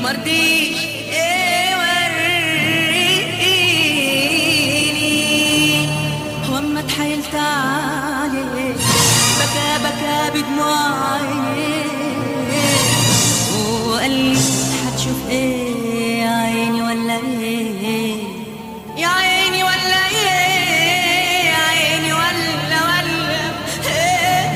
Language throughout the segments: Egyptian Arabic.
ومرضيش يوريني واما اتحايلت عليه بكى بكى بدموع عينيه وقال لي هتشوف ايه يا عيني ولا ايه يا عيني ولا ايه يا عيني ولا ولا إيه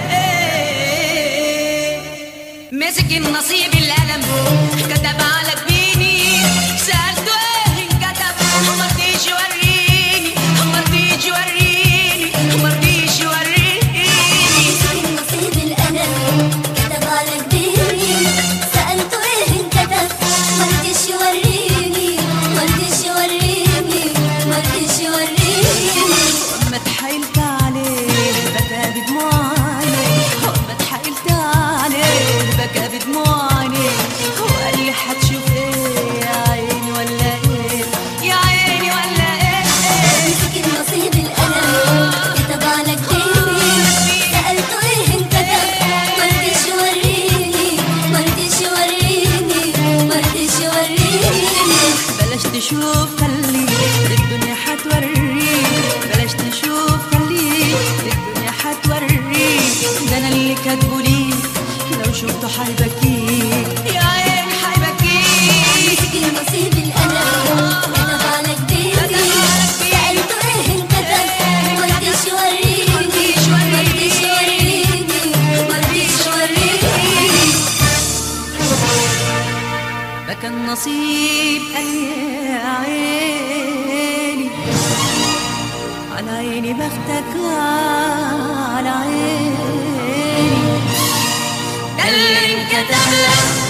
إيه مسك النصيب القلم كتب على جبيني سألته ايه انكتب مرضيش يوريني مرضيش يوريني مرضيش يوريني مسك نصيب الألم كتب على جبيني سألته إيه انكتب مرضيش يوريني مرضيش يوريني مرضيش يوريني ما اتحايلت عليه بكى بدموع عينيه ما اتحايلت عليه بكى بدموع عينيه وقال لي هتشوف ايه يا عيني ولا ايه يا عيني ولا ايه مسك نصيب الألم كتب على جبيني سألته إيه انكتب مرضيش يوريني مرضيش يوريني مرضيش يوريني بلاش تشوف خليك الدنيا هتوريك بلاش تشوف خليك الدنيا هتوريك ده انا اللي كاتبه ليك لو شفته هيبكيك يا عين هيبكيك مسك نصيب الألم كتب على جبيني سألته إيه انكتب مرضيش يوريني مرضيش يوريني مرضيش يوريني بكى النصيب قال لي يا عيني على عيني بختك على عيني ده اللي انكتب لك